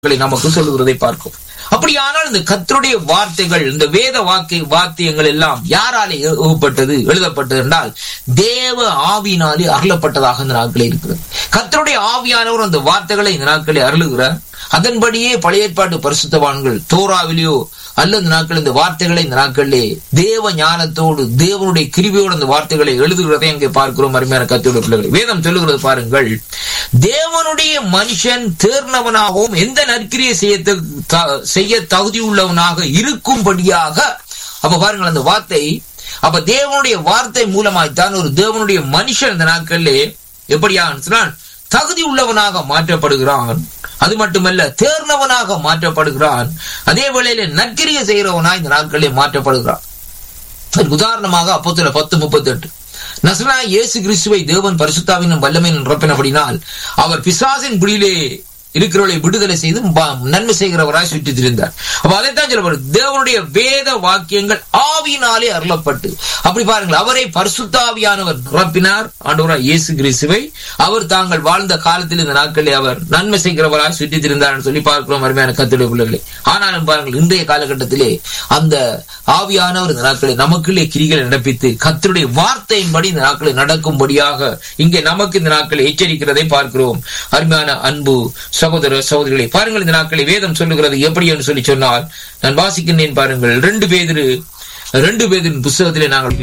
வார்த்தைகளை நமக்கு சொல்லுகிறதை பார்க்கும் அப்படியானால் இந்த கத்தருடைய வார்த்தைகள் இந்த வேத வாக்கு வாத்தியங்கள் எல்லாம் யாராலே ஏவப்பட்டது எழுதப்பட்டது என்றால் தேவ ஆவியினாலே அருளப்பட்டதாக இந்த நாட்களே இருக்கிறது கத்தருடைய ஆவியானவர் அந்த வார்த்தைகளை இந்த நாட்களே அருளுகிறார் அதன்படியே பழைய ஏற்பாட்டு பரிசுத்தவான்கள் தோராவிலேயோ அல்லது நாட்கள் இந்த வார்த்தைகளை இந்த நாட்களிலே தேவ ஞானத்தோடு தேவனுடைய கிருபியோடு அந்த வார்த்தைகளை எழுதுகிறதை அங்கே பார்க்கிறோம் அருமையான கத்தோட பிள்ளைகளை வேதம் சொல்லுகிறது பாருங்கள் தேவனுடைய மனுஷன் தேர்ந்தவனாகவும் எந்த நற்கிரியை செய்ய செய்ய தகுதி உள்ளவனாக இருக்கும்படியாக அப்ப பாருங்கள் அந்த வார்த்தை அப்ப தேவனுடைய வார்த்தை மூலமாய்த்தான் ஒரு தேவனுடைய மனுஷன் இந்த நாட்களிலே எப்படியாக தகுதி உள்ளவனாக மாற்றப்படுகிறான் அது மட்டுமல்ல தேர்ந்தவனாக மாற்றப்படுகிறான் அதே வேளையில நற்கிரிய செய்கிறவனா இந்த நாட்களிலே மாற்றப்படுகிறான் உதாரணமாக அப்போத்துல பத்து முப்பத்தி எட்டு நசனா இயேசு கிறிஸ்துவை தேவன் பரிசுத்தாவின் வல்லமை நிரப்பினபடினால் அவர் பிசாசின் பிடியிலே இருக்கிறவர்களை விடுதலை செய்து நன்மை செய்கிறவராய் சுற்றி திரிந்தார் அப்ப அதைத்தான் சொல்லப்படும் தேவனுடைய வேத வாக்கியங்கள் ஆவியினாலே அருளப்பட்டு அப்படி பாருங்கள் அவரை பரிசுத்தாவியானவர் நிரப்பினார் ஆண்டவராய் இயேசு கிறிஸ்துவை அவர் தாங்கள் வாழ்ந்த காலத்தில் இந்த நாட்களில் அவர் நன்மை செய்கிறவராய் சுற்றி திரிந்தார் சொல்லி பார்க்கிறோம் அருமையான கத்துடைய பிள்ளைகளை ஆனாலும் பாருங்கள் இன்றைய காலகட்டத்திலே அந்த ஆவியானவர் இந்த நாட்களை நமக்குள்ளே கிரிகளை நடப்பித்து கத்தருடைய வார்த்தையின்படி இந்த நாட்களை நடக்கும்படியாக இங்கே நமக்கு இந்த நாட்களை எச்சரிக்கிறதை பார்க்கிறோம் அருமையான அன்பு சகோதர சகோதரிகளை பாருங்கள் இந்த நாட்களை வேதம் சொல்லுகிறது எப்படி என்று சொல்லி சொன்னால் நான் வாசிக்கின்றேன் பாருங்கள் ரெண்டு பேதிரு ரெண்டு பேரின் புஸ்தகத்திலே நாங்கள்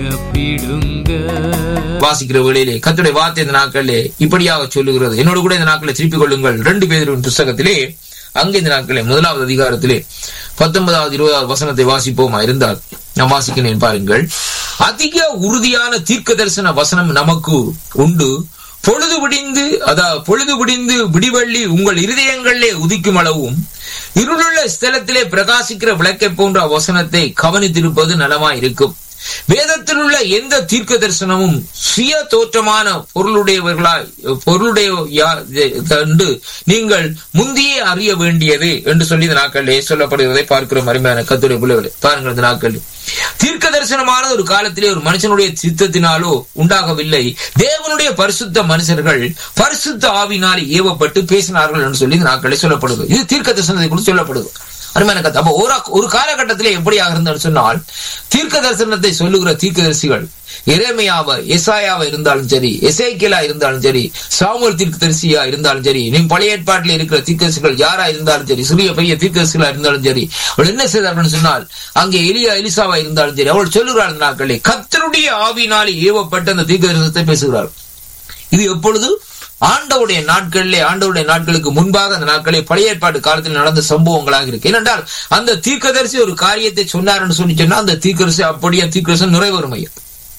வாசிக்கிற வேளையிலே கத்துடைய வார்த்தை இந்த நாட்களிலே இப்படியாக சொல்லுகிறது என்னோடு கூட இந்த நாட்களை திருப்பிக் கொள்ளுங்கள் ரெண்டு பேரின் புஸ்தகத்திலே அங்கே இந்த நாட்களே முதலாவது அதிகாரத்திலே பத்தொன்பதாவது இருபதாவது வசனத்தை வாசிப்போமா இருந்தால் நான் வாசிக்கிறேன் பாருங்கள் அதிக உறுதியான தீர்க்க தரிசன வசனம் நமக்கு உண்டு பொழுது விடிந்து அதாவது பொழுது விடிந்து விடிவள்ளி உங்கள் இருதயங்களிலே உதிக்கும் அளவும் இருளுள்ள ஸ்தலத்திலே பிரகாசிக்கிற விளக்கை போன்ற வசனத்தை கவனித்திருப்பது நலமா இருக்கும் வேதத்தில் உள்ள எந்த தீர்க்க தரிசனமும் சுய தோற்றமான பொருளுடையவர்களாய் பொருளுடைய கண்டு நீங்கள் முந்தியே அறிய வேண்டியது என்று சொல்லி இந்த நாட்களிலே சொல்லப்படுவதை பார்க்கிறோம் அருமையான கத்துடைய பிள்ளைகளை பாருங்கள் இந்த நாட்களில் தீர்க்க தரிசனமான ஒரு காலத்திலே ஒரு மனுஷனுடைய சித்தத்தினாலோ உண்டாகவில்லை தேவனுடைய பரிசுத்த மனுஷர்கள் பரிசுத்த ஆவினால் ஏவப்பட்டு பேசினார்கள் என்று சொல்லி இந்த நாட்களில் சொல்லப்படுது இது தீர்க்க தரிசனத்தை குறித்து சொல்லப்படுது அருமையான கதை அப்ப ஒரு ஒரு காலகட்டத்திலே எப்படியாக இருந்தாலும் சொன்னால் தீர்க்க தரிசனத்தை சொல்லுகிற தீர்க்கதரிசிகள் இறைமையாவ எசாயாவ இருந்தாலும் சரி எசைக்கியலா இருந்தாலும் சரி சாமுவல் தீர்க்கதரிசியா இருந்தாலும் சரி நீ பழைய ஏற்பாட்டில் இருக்கிற தீர்க்கதரிசிகள் யாரா இருந்தாலும் சரி சிறிய பெரிய தீர்க்கதரிசிகளா இருந்தாலும் சரி அவள் என்ன செய்தார்கள் சொன்னால் அங்கே எலியா எலிசாவா இருந்தாலும் சரி அவள் சொல்லுகிறாள் நாட்களே கத்தருடைய ஆவினாலே ஏவப்பட்ட அந்த தீர்க்கதரிசனத்தை பேசுகிறாள் இது எப்பொழுது ஆண்டவுடைய நாட்களிலே ஆண்டவுடைய நாட்களுக்கு முன்பாக அந்த நாட்களே பழைய ஏற்பாடு காலத்தில் நடந்த சம்பவங்களாக இருக்கு ஏனென்றால் அந்த தீர்க்கதரிசி ஒரு காரியத்தை சொன்னார்னு சொல்லி சொன்னா அந்த தீர்க்கரசி அப்படியே தீர்க்கரசன் நிறைவேறும் ஐயா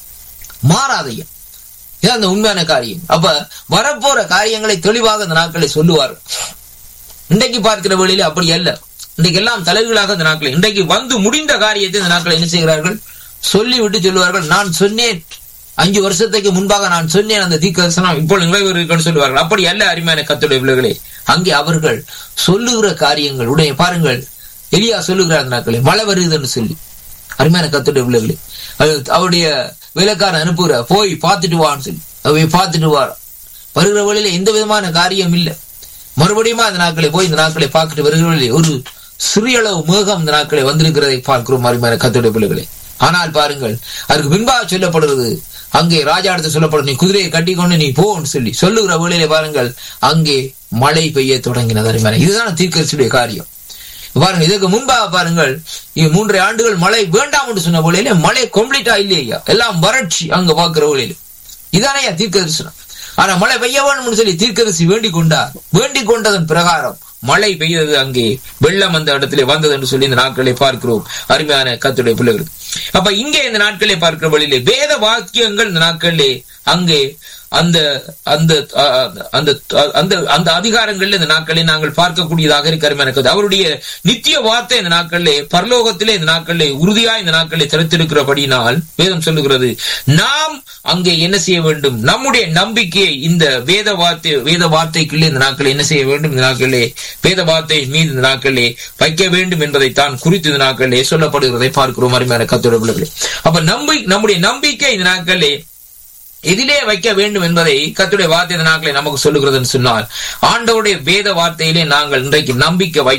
மாறாதையா இது அந்த உண்மையான காரியம் அப்ப வரப்போற காரியங்களை தெளிவாக அந்த நாட்களை சொல்லுவார் இன்றைக்கு பார்க்கிற வழியில அப்படி அல்ல இன்றைக்கு எல்லாம் தலைவர்களாக இந்த நாட்களை இன்றைக்கு வந்து முடிந்த காரியத்தை இந்த நாட்களை என்ன செய்கிறார்கள் சொல்லிவிட்டு சொல்லுவார்கள் நான் சொன்னேன் அஞ்சு வருஷத்துக்கு முன்பாக நான் சொன்னேன் அந்த தீர்க்கதரிசனம் இப்போ நிறைவேறுன்னு சொல்லுவார்கள் அப்படி அல்ல அருமையான கத்துடைய பிள்ளைகளே அங்கே அவர்கள் சொல்லுகிற காரியங்கள் உடைய பாருங்கள் எலியா சொல்லுகிறார் நாட்களே மழை வருதுன்னு சொல்லி அருமையான கத்துடைய பிள்ளைகளே அவருடைய வேலைக்காரன் அனுப்புகிற போய் பார்த்துட்டு வான்னு சொல்லி அவை பார்த்துட்டு வார் வருகிற வழியில எந்த விதமான காரியம் இல்லை மறுபடியும் அந்த நாட்களை போய் இந்த நாட்களை பார்த்துட்டு வருகிற வழியிலே ஒரு சிறிய அளவு மேகம் இந்த நாட்களை வந்திருக்கிறதை பார்க்கிறோம் அருமையான கத்துடைய பிள்ளைகளே ஆனால் பாருங்கள் அதுக்கு பின்பாக சொல்லப்படுறது அங்கே ராஜா இடத்துல சொல்லப்படும் நீ குதிரையை கட்டிக்கொண்டு நீ போன்னு சொல்லி சொல்லுகிற வேளையில பாருங்கள் அங்கே மழை பெய்ய தொடங்கினது அருமையான இதுதான் தீர்க்கரசுடைய காரியம் பாருங்க இதுக்கு முன்பாக பாருங்கள் மூன்றரை ஆண்டுகள் மழை வேண்டாம் என்று சொன்ன வேளையில மழை கம்ப்ளீட்டா இல்லையா எல்லாம் வறட்சி அங்க பாக்குற வேளையில இதானே தீர்க்க தரிசனம் ஆனா மழை பெய்ய வேணும்னு சொல்லி தீர்க்கதரிசி வேண்டிக் கொண்டார் வேண்டிக் கொண்டதன் பிரகாரம் மழை பெய்தது அங்கே வெள்ளம் அந்த இடத்துல வந்தது என்று சொல்லி இந்த நாட்களை பார்க்கிறோம் அருமையான கத்துடைய பிள்ளைகள் அப்ப இங்கே இந்த நாட்களை பார்க்கிற வழியிலே வேத வாக்கியங்கள் இந்த நாட்களிலே அங்கே அந்த அந்த அந்த அந்த அந்த அதிகாரங்கள்ல இந்த நாட்களை நாங்கள் பார்க்கக்கூடியதாக இருக்கிற எனக்கு அவருடைய நித்திய வார்த்தை இந்த நாட்களிலே பரலோகத்திலே இந்த நாட்களிலே உறுதியா இந்த நாட்களை திறத்திருக்கிறபடினால் வேதம் சொல்லுகிறது நாம் அங்கே என்ன செய்ய வேண்டும் நம்முடைய நம்பிக்கையை இந்த வேத வார்த்தை வேத வார்த்தைக்குள்ளே இந்த நாட்களை என்ன செய்ய வேண்டும் இந்த நாட்களிலே வேத வார்த்தை மீது இந்த நாட்களிலே வைக்க வேண்டும் என்பதைத்தான் குறித்து இந்த நாட்களிலே சொல்லப்படுகிறதை பார்க்கிறோம் அருமையான கத்துடைய அப்ப நம்பி நம்முடைய நம்பிக்கை இந்த நாட்களிலே எதிலே வைக்க வேண்டும் என்பதை கத்துடைய வார்த்தை இந்த நாட்களை நமக்கு சொல்லுகிறதுன்னு சொன்னால் ஆண்டவருடைய வேத வார்த்தையிலே நாங்கள் இன்றைக்கு நம்பிக்கை வை